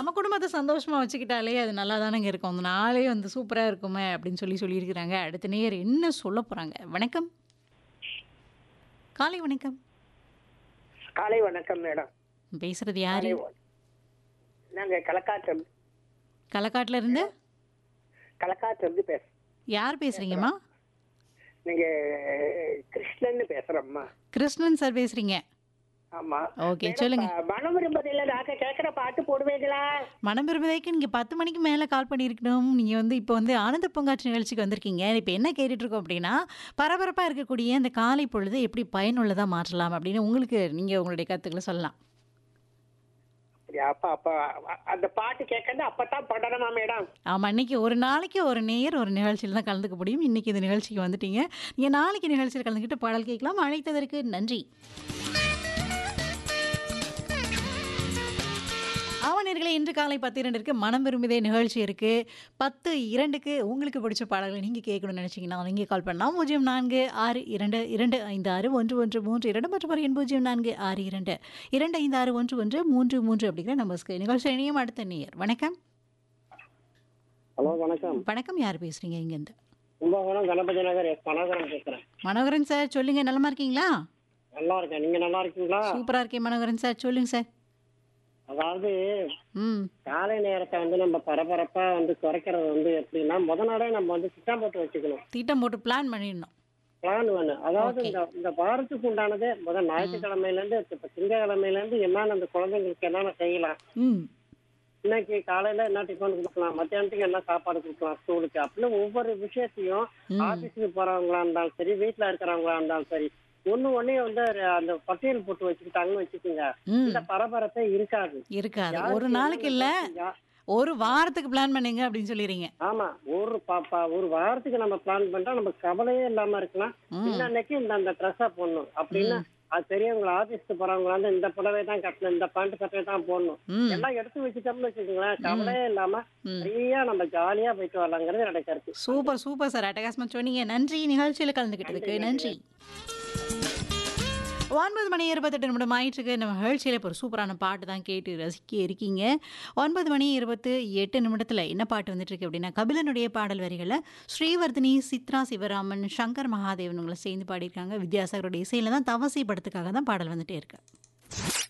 நம்ம குடும்பத்த சந்தோஷமா வச்சுக்கிட்டாலே அது நல்லா தானங்க இருக்கும். அந்த நாளே வந்து சூப்பரா இருக்குமே அப்படின்னு சொல்லி சொல்லியிருக்கிறாங்க. அடுத்த நேயர் என்ன சொல்லப் போறாங்க? வணக்கம். காலை வணக்கம். காலை வணக்கம் மேடம். பேசுறது யாரு? காலை வ நாங்க களக்காட்டம் களக்காட்டுல இருந்து? களக்காட்டிலிருந்து பேச யார் பேசுறீங்கம்மா? நீங்க கிருஷ்ணன்னு பேசுறோம்மா. கிருஷ்ணன் சார் பேசுறீங்க. ஆமா. ஓகே. மேடம் சொல்லுங்க. ப மனம் விரும்புதில்ல நாங்க கேட்கிற பாட்டு போடுவீங்களா? மனம் விரும்புதைக்கு நீங்க 10 மணிக்கு மேல கால் பண்ணியிருக்கணும். நீங்க வந்து இப்போ வந்து ஆனந்த பூங்காற்று நிகழ்ச்சிக்கு வந்திருக்கீங்க. இப்ப என்ன கேட்டுட்டு இருக்கோம் அப்படின்னா, பரபரப்பா இருக்கக்கூடிய இந்த காலை பொழுது எப்படி பயனுள்ளதா மாற்றலாம் அப்படின்னு உங்களுக்கு நீங்க உங்களுடைய கருத்துக்கள சொல்லலாம். அப்படியா? அப்ப அப்ப அ அந்த பாட்டு கேட்கறது அப்பதான் படணுமா மேடம்? ஆமா. இன்னைக்கு ஒரு நாளைக்கு ஒரு நேயர் ஒரு நிகழ்ச்சியில தான் கலந்துக்க முடியும். இன்னைக்கு இந்த நிகழ்ச்சிக்கு வந்துட்டீங்க. நீங்க நாளைக்கு நிகழ்ச்சியில கலந்துக்கிட்டு பாடல் கேட்கலாம். அழைத்ததற்கு நன்றி. ஆமா நேயர்களே இன்று காலை 10:02க்கு மனம் விரும்புதே நிகழ்ச்சி இருக்கு. 10:02க்கு உங்களுக்கு பிடிச்ச பாடல்களை நீங்க கேட்கணும்னு நினைச்சீங்கன்னா, நீங்க கால் பண்ணலாம். 0462256113 மற்றும் ஒரு எண் 0462 256113 அப்படிங்கிற நம்பர்ஸ்க்கு நிகழ்ச்சி இணையம் அடுத்த நேயர். வணக்கம். ஹலோ வணக்கம். வணக்கம். யார் பேசுறீங்க இங்கேருந்து? கும்பகோணம் கணபதி நகர் எஸ் மனோகரன் பேசுறேன். மனோகரன் சார் சொல்லுங்க. நலமா இருக்கீங்களா? நல்லா இருக்கேன். நீங்க நல்லா இருக்கீங்களா? சூப்பரா இருக்கேன் மனோகரன் சார். சொல்லுங்க சார். அதாவது ம். காலை நேரத்தை வந்து நம்ம பரபரப்பா வந்து குறைக்கிறது வந்து எப்படின்னா, முத நாளே நம்ம வந்து திட்டம் போட்டு வச்சுக்கணும். திட்டம் போட்டு பிளான் பண்ணிடணும். பிளான் வேணும். அதாவது ஓகே. இந்த இந்த வாரத்துக்கு உண்டானது முதல் ஞாயிற்றுக்கிழமையில இருந்து இப்ப திங்கட்கிழமையில இருந்து என்னென்ன அந்த குழந்தைங்களுக்கு என்னென்ன செய்யலாம். ம். இன்னைக்கு காலையில என்ன டிஃபன் கொடுக்கலாம், மத்தியானத்துக்கு என்ன சாப்பாடு கொடுக்கலாம் ஸ்கூலுக்கு அப்படின்னு ஒவ்வொரு விஷயத்தையும் ம். ஆபீஸுக்கு போறவங்களா இருந்தாலும் சரி, வீட்டுல இருக்கிறவங்களா இருந்தாலும் சரி, ஒண்ணு ஒண்ணையும் வந்து அந்த பட்டியல் போட்டு வச்சுக்கிட்டாங்கன்னு வச்சுக்கோங்க. ம். இந்த பரபரப்பே இருக்காது. இருக்காது. ஒரு யாருக்கு நாளைக்கு இல்ல, என்னென்ன யா- ஒரு வாரத்துக்கு பிளான் பண்ணுங்க அப்படின்னு சொல்லிடுறீங்க. ஆமா ஒரு பாப்பா ஒரு வாரத்துக்கு நம்ம பிளான் பண்ணிட்டா நம்ம கவலையே இல்லாம இருக்கலாம். ம். இன்னன்னைக்கு இந்த அந்த ட்ரெஸ்ஸா போடணும் அப்படின்னு ம். அது பெரியவங்க ஆபீஸ்க்கு போறவங்க வந்து இந்த புடவை தான் கட்டணும், இந்த பேண்ட் சட்டை தான் போடணும். ம். எல்லாம் எடுத்து வச்சுட்டோம்னு வச்சுக்கோங்களேன், கவலையே இல்லாம ம். ஃப்ரீயா நம்ம ஜாலியா போயிட்டு வரலாங்கிறது என்னோட கருத்து. Super super sir. அட்டகாசமா சொன்னீங்க. நன்றி நிகழ்ச்சியில கலந்துக்கிட்டதுக்கு. நன்றி. 9 மணி 28 நிமிடம் ஆயிட்டுருக்கு. நம்ம நிகழ்ச்சியில இப்போ ஒரு சூப்பரான பாட்டு தான் கேட்டு ரசிக்க இருக்கீங்க. 9 மணி 28 நிமிடத்துல என்ன பாட்டு வந்துட்டு இருக்கு அப்படின்னா, கபிலனுடைய பாடல் வரிகள ஸ்ரீவர்தினி, சித்ரா சிவராமன், சங்கர் மகாதேவன் இவங்கள சேர்ந்து பாடியிருக்காங்க. வித்யாசாகரோட இசையில தான் தவசி படத்துக்காக தான் பாடல் வந்துட்டே இருக்கு.